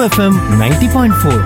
FM ninety point four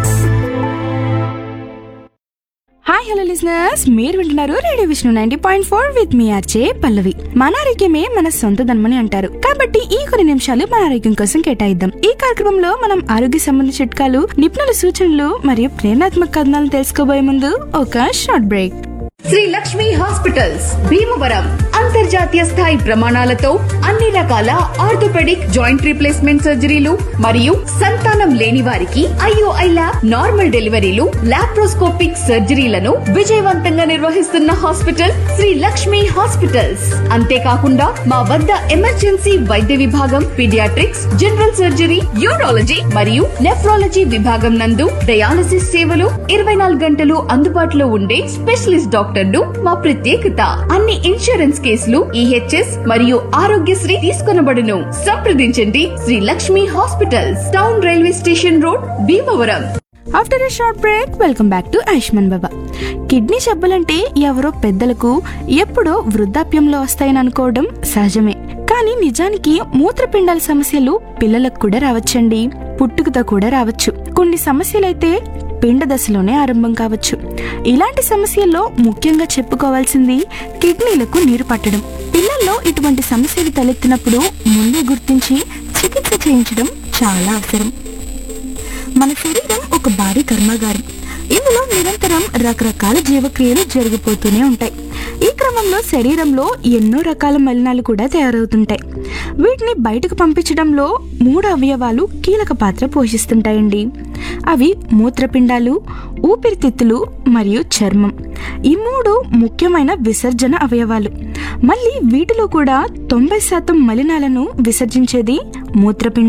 hi hello listeners మీరు వింటున్నారు radio Vishnu ninety point four with me RJ Pallavi మన ఆరోగ్యమే మన సొంత ధనమని అంటారు కాబట్టి ఈ కొన్ని నిమిషాలు మన ఆరోగ్యం కోసం కేటాయిద్దాం ఈ కార్యక్రమంలో మనం ఆరోగ్య సంబంధ చిట్కాలు నిపుణుల సూచనలు మరియు ప్రేరణాత్మక కథనాలు తెలుసుకోబోయే ముందు ఒక short break Shri Lakshmi hospitals Bhimavaram అంతర్జాతీయ స్థాయి ప్రమాణాలతో అన్ని రకాల ఆర్థోపెడిక్ జాయింట్ రీప్లేస్మెంట్ సర్జరీలు మరియు సంతానం లేని వారికి ఐఓఐ ల్యాబ్ నార్మల్ డెలివరీలు లాప్రోస్కోపిక్ సర్జరీలను విజయవంతంగా నిర్వహిస్తున్న హాస్పిటల్ శ్రీ లక్ష్మి హాస్పిటల్స్ అంతేకాకుండా మా వద్ద ఎమర్జెన్సీ వైద్య విభాగం పీడియాట్రిక్స్ జనరల్ సర్జరీ యూరాలజీ మరియు నెఫ్రాలజీ విభాగం నందు డయాలసిస్ సేవలు ఇరవై నాలుగు గంటలు అందుబాటులో ఉండే స్పెషలిస్ట్ డాక్టర్లు మా ప్రత్యేకత అన్ని ఇన్సూరెన్స్ కేసులు ఈహెచ్ఎస్ మరియు ఆరోగ్యశ్రీ తీసుకొనబడును సంప్రదించండి Shri Lakshmi hospitals town railway station road Bhimavaram after a short break welcome back to Ayushman Baba kidney జబ్బులంటే ఎవరో పెద్దలకు ఎప్పుడో వృద్ధాప్యంలో వస్తాయని అనుకోవడం సహజమే కానీ నిజానికి మూత్రపిండాల సమస్యలు పిల్లలకు కూడా రావచ్చండి పుట్టుకతో కూడా రావచ్చు కొన్ని సమస్యలైతే పిండ దశలోనే ఆరంభం కావచ్చు ఇలాంటి సమస్యల్లో ముఖ్యంగా చెప్పుకోవాల్సింది కిడ్నీలకు నీరు పట్టడం పిల్లల్లో ఇటువంటి సమస్యలు తలెత్తినప్పుడు ముందే గుర్తించి చికిత్స చేయించడం చాలా అవసరం మన శరీరం ఒక భారీ కర్మాగారం ఇందులో నిరంతరం రకరకాల జీవక్రియలు జరిగిపోతూనే ఉంటాయి ఈ క్రమంలో శరీరంలో ఎన్నో రకాల మలినాలు కూడా తయారవుతుంటాయి వీటిని బయటకు పంపించడంలో మూడు అవయవాలు కీలక పాత్ర పోషిస్తుంటాయండి అవి మూత్రపిండాలు ఊపిరితిత్తులు మరియు చర్మం ఈ మూడు ముఖ్యమైన విసర్జన అవయవాలు మళ్ళీ వీటిలో కూడా తొంభై శాతం మలినాలను విసర్జించేది మూత్రపిండాలు